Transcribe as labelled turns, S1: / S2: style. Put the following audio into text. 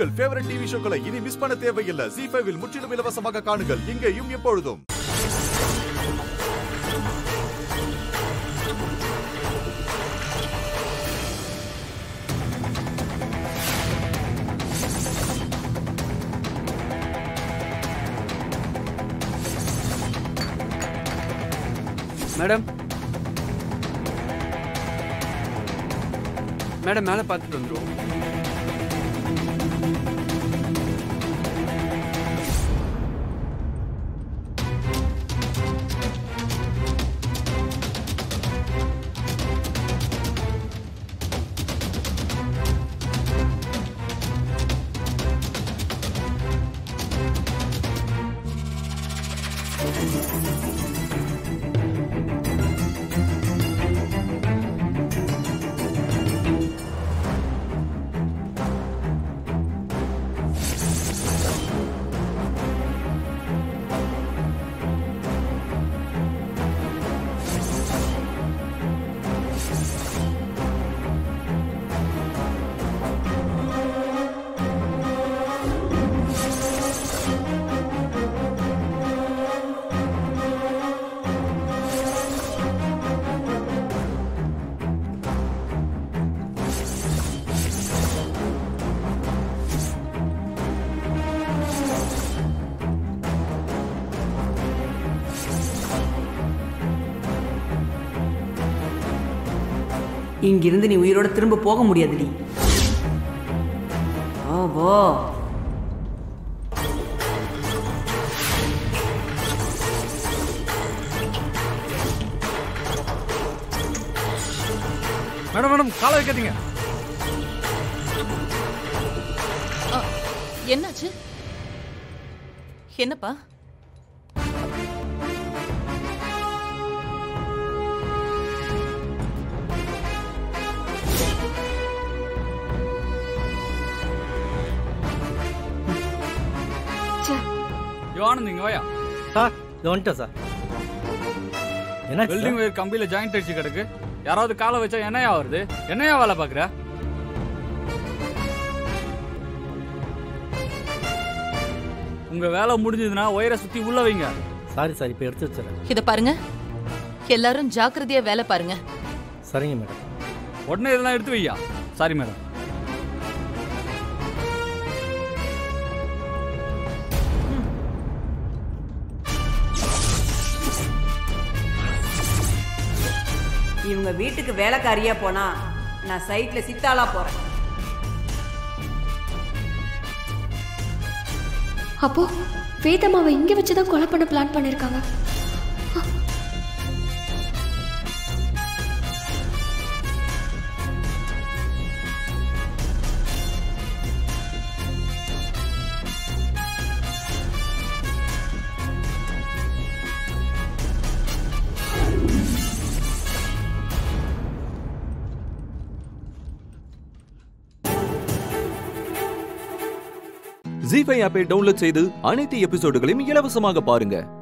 S1: உங்கள் favourite TV ஷோக்களை இனி miss பண்ண தேவையில்லை ஜி ஃபைவில் முற்றிலும் இலவசமாக காணுங்கள் இங்கேயும் எப்பொழுதும்
S2: மேடம் மேடம் மேலே பார்த்துட்டு வந்துருவோம்
S3: இங்கிருந்து நீ உயிரோட திரும்ப போக முடியாதுடி ஓ போ
S2: மேடம் மேடம் காலை வைக்காதீங்க
S4: என்னாச்சு என்னப்பா
S2: யோ ஆனந்த் இங்க வாயா
S5: சார் இது வந்துட்டேன் சார் என்னாச்சு
S2: வெல்டிங்
S5: சார்?
S2: ஒயர் கம்பியில ஜாயிண்ட் அடிச்சு கிடக்கு யாராவது காலை வச்சா என்னையா வருது என்னையா வேலை பாக்குற உங்க வேலை முடிஞ்சதுன்னா ஒயரை சுத்தி உள்ள வைங்க
S5: சாரி சார் இப்போ எடுத்து வச்சிடறேன்
S4: இத பாருங்க எல்லாரும் ஜாக்கிரதையா வேலை பாருங்க
S5: சரிங்க மேடம்
S2: உடனே இதெல்லாம் எடுத்து வையா சாரி மேடம்
S3: இவங்க வீட்டுக்கு வேலைக்காரியா போனா நான் சைட்ல சித்தாளா போறேன்
S6: அப்போ வேதம்மாவை இங்க வச்சுதான் கொலை பண்ண பிளான் பண்ணிருக்காங்க
S7: ஜி ஃபைவ் ஆப்பை டவுன்லோட் செய்து அனைத்து எபிசோடுகளையும் இலவசமாக பாருங்க